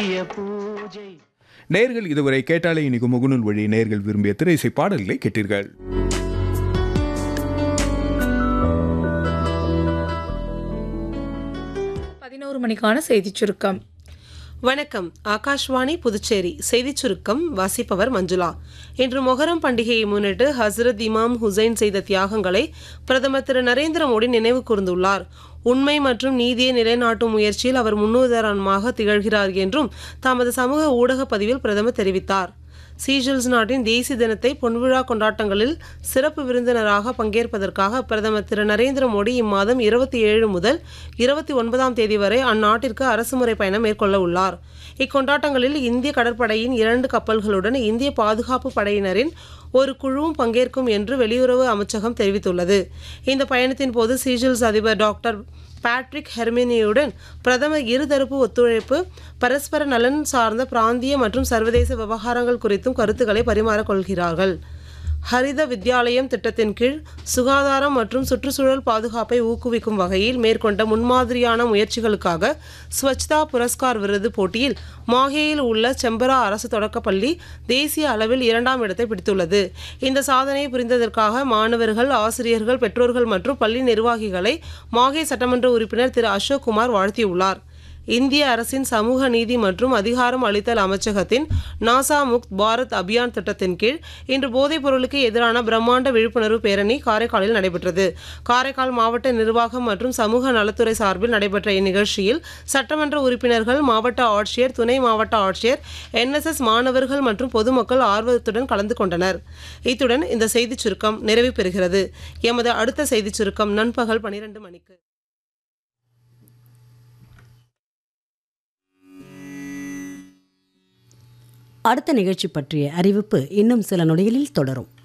பூஜை நேர்கள் இதுவரை கேட்டாலே இனிக்கு முகநூல் வழி நேர்கள் விரும்பிய திரைசை பாடல்களை கேட்டீர்கள் பதினோரு மணிக்கான செய்திச் சுருக்கம் வணக்கம் ஆகாஷ்வாணி புதுச்சேரி செய்திச் சுருக்கம் வாசிப்பவர் மஞ்சுளா இன்று மொஹரம் பண்டிகையை முன்னிட்டு ஹசரத் இமாம் ஹுசைன் செய்த தியாகங்களை பிரதமர் திரு நரேந்திர மோடி நினைவு கூர்ந்துள்ளார் உண்மை மற்றும் நீதியை நிலைநாட்டும் முயற்சியில் அவர் முன்னுதாரணமாக திகழ்கிறார் என்றும் தமது சமூக ஊடக பதிவில் பிரதமர் தெரிவித்தார் சீஷெல்ஸ் நாட்டின் தேசிய தினத்தை பொன்விழா கொண்டாட்டங்களில் சிறப்பு விருந்தினராக பங்கேற்பதற்காக பிரதமர் திரு நரேந்திர மோடி இம்மாதம் இருபத்தி ஏழு முதல் இருபத்தி ஒன்பதாம் தேதி வரை அந்நாட்டிற்கு அரசுமுறை பயணம் மேற்கொள்ள உள்ளார் இக்கொண்டாட்டங்களில் இந்திய கடற்படையின் இரண்டு கப்பல்களுடன் இந்திய பாதுகாப்பு படையினரின் ஒரு குழுவும் பங்கேற்கும் என்று வெளியுறவு அமைச்சகம் தெரிவித்துள்ளது இந்த பயணத்தின் போது சீஷெல்ஸ் அதிபர் டாக்டர் பேட்ரிக் ஹெர்மினியுடன் பிரதமர் இருதரப்பு ஒத்துழைப்பு பரஸ்பர நலன் சார்ந்த பிராந்திய மற்றும் சர்வதேச விவகாரங்கள் குறித்தும் கருத்துக்களை பரிமாறிக் கொள்கிறார்கள் ஹரித வித்யாலயம் திட்டத்தின் கீழ் சுகாதாரம் மற்றும் சுற்றுச்சூழல் பாதுகாப்பை ஊக்குவிக்கும் வகையில் மேற்கொண்ட முன்மாதிரியான முயற்சிகளுக்காக ஸ்வச்தா புரஸ்கார் விருது போட்டியில் மாஹேயில் உள்ள செம்பரா அரசு தொடக்கப்பள்ளி தேசிய அளவில் இரண்டாம் இடத்தை பிடித்துள்ளது இந்த சாதனையை புரிந்ததற்காக மாணவர்கள் ஆசிரியர்கள் பெற்றோர்கள் மற்றும் பள்ளி நிர்வாகிகளை மாஹே சட்டமன்ற உறுப்பினர் திரு அசோக் குமார் வாழ்த்தியுள்ளார் இந்திய அரசின் சமூக நீதி மற்றும் அதிகாரம் அளித்தல் அமைச்சகத்தின் நாசா முக்த் பாரத் அபியான் திட்டத்தின் கீழ் இன்று போதைப் பொருளுக்கு எதிரான பிரம்மாண்ட விழிப்புணர்வு பேரணி காரைக்காலில் நடைபெற்றது காரைக்கால் மாவட்ட நிர்வாகம் மற்றும் சமூக நலத்துறை சார்பில் நடைபெற்ற இந்நிகழ்ச்சியில் சட்டமன்ற உறுப்பினர்கள் மாவட்ட ஆட்சியர் துணை மாவட்ட ஆட்சியர் என்எஸ்எஸ் மாணவர்கள் மற்றும் பொதுமக்கள் ஆர்வத்துடன் கலந்து கொண்டனர் இத்துடன் இந்த செய்திச் சுருக்கம் நிறைவு பெறுகிறது எமது அடுத்த செய்திச் சுருக்கம் நண்பகல் பனிரெண்டு மணிக்கு அடுத்த நிகழ்ச்சி பற்றிய அறிவிப்பு இன்னும் சில நொடிகளில் தொடரும்